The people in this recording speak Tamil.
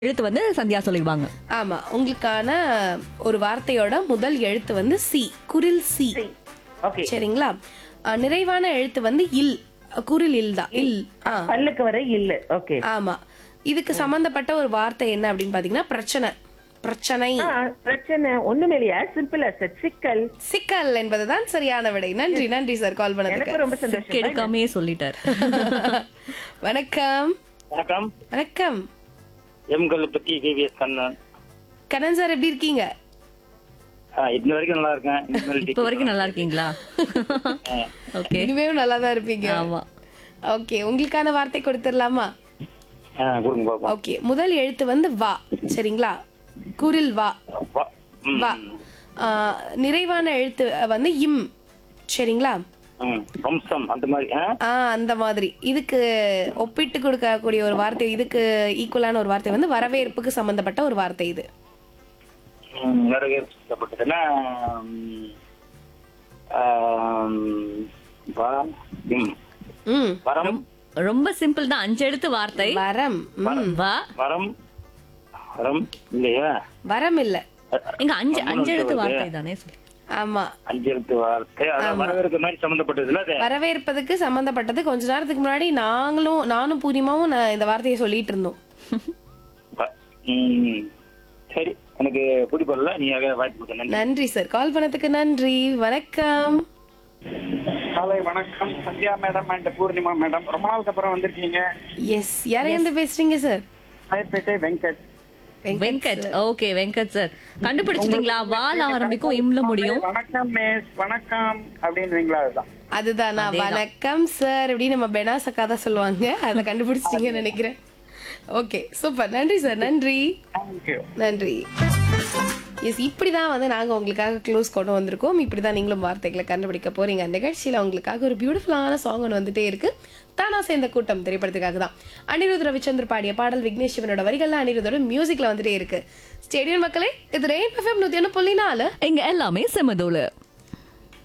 எழுத்து வந்து சந்தியா சொல்லிடுவாங்க ஆமா உங்களுக்கான ஒரு வார்த்தையோட முதல் எழுத்து வந்து சி குரில் சி ஓகே சரிங்களா அஹ், நிறைவான எழுத்து வந்து இல் குரில் இல் தான் இல் ஆ பல்லுக்கு வரை இல்ல ஓகே ஆமா இதுக்கு சம்பந்தப்பட்ட ஒரு வார்த்தை என்ன அப்படின்னு பாத்தீங்கன்னா பிரச்சனை பிரச்சனை பிரச்சனை ஒண்ணுமே இல்லையா சிம்பிள் அஸ் சிக்கல் சிக்கல் என்பதுதான் சரியான விடை நன்றி நன்றி சார் கால் பண்ணதுக்கு எனக்கு ரொம்ப சந்தோஷம் கெடுக்காமே சொல்லிட்டார் வணக்கம் வணக்கம் வணக்கம் எம்கள் பத்தி கேவிஎஸ் கண்ணன் கண்ணன் சார் எப்படி இருக்கீங்க ஆ, இன்ன வரைக்கும் நல்லா இருக்கேன் இனிமேல் இப்ப வரைக்கும் நல்லா இருக்கீங்களா ஓகே இனிமேலும் நல்லா தான் இருப்பீங்க ஆமா ஓகே உங்களுக்கான வார்த்தை கொடுத்துடலாமா ஆ, கொடுங்க பாப்போம் ஓகே முதல் எழுத்து வந்து வா சரிங்களா குரில் வா வா. ம், வா ஆ, நிறைவான எழுத்து வந்து இம் சரிங்களா ம், வம்சம் அந்த மாதிரி ஆ? ஆ அந்த மாதிரி இதுக்கு ஒப்பிட்டு கொடுக்கக்கூடிய ஒரு வார்த்தை இதுக்கு ஈக்குவலான ஒரு வார்த்தை வந்து வரவேற்புக்கு சம்பந்தப்பட்ட ஒரு வார்த்தை இது ம், நிறைவேற்றப்பட்டதுன்னா ம், ஆம், வா, ம். ம் வரம் ரொம்ப சிம்பிள் தான் அஞ்சு எழுத்து வார்த்தை வரம் ம் வா வரம் வரம் இல்லையா வரம் இல்ல எங்க அஞ்சு அஞ்சு எழுத்து வார்த்தை தானே சொல்லு ஆமா அஞ்சு எழுத்து வார்த்தை அதான் வரவேற்க மாதிரி சம்பந்தப்பட்டதுல அது வரவேற்பதுக்கு சம்பந்தப்பட்டது கொஞ்ச நேரத்துக்கு முன்னாடி நாங்களும் நானும் பூர்ணிமாவும் நான் இந்த வார்த்தையை சொல்லிட்டு இருந்தோம் வ- ம், சரி எனக்கு பிடிப்படல நீ வாய்ப்பு கொடுத்த நன்றி நன்றி சார் கால் பண்ணதுக்கு நன்றி வணக்கம் காலை வணக்கம் Sathya madam and Poornima madam ரொம்ப நாளுக்கு அப்புறம் வந்திருக்கீங்க எஸ் யாரையும் பேசுறீங்க sir Saidapet Venkat Venkat okay Venkat sir கண்டுபிடிச்சிட்டீங்களா வால் ஆரம்பிக்கும் இம்ல முடியும் வணக்கம் மிஸ் வணக்கம் அப்படின்றீங்களா அதுதான் அதுதானா வணக்கம் சார் அப்படின்னு நம்ம பெனாஸ் அக்கா தான் சொல்லுவாங்க அதை கண்டுபிடிச்சிட்டீங்கன்னு நினைக்கிறேன் ஓகே சூப்பர் நன்றி சார் நன்றி தேங்க்யூ நன்றி எஸ் இப்படி தான் வந்து நாங்கள் உங்களுக்காக க்ளோஸ் கொண்டு வந்திருக்கோம் இப்படி தான் நீங்களும் வார்த்தைகளை கண்டுபிடிக்க போறீங்க நிகழ்ச்சியில் உங்களுக்காக ஒரு பியூட்டிஃபுல்லான சாங் ஒன்று வந்துட்டே இருக்கு தானா சேர்ந்த கூட்டம் திரைப்படத்துக்காக தான் அனிருத் ரவிச்சந்தர் பாடிய பாடல் விக்னேஷ் சிவனோட வரிகள்ல அனிருத்தோட மியூசிக்ல வந்துட்டே இருக்கு ஸ்டேடியம் மக்களே இது ரெயின் எஃப்எம் நூத்தி ஒன்று புள்ளி நாலு எங்க எல்லாமே செமதோல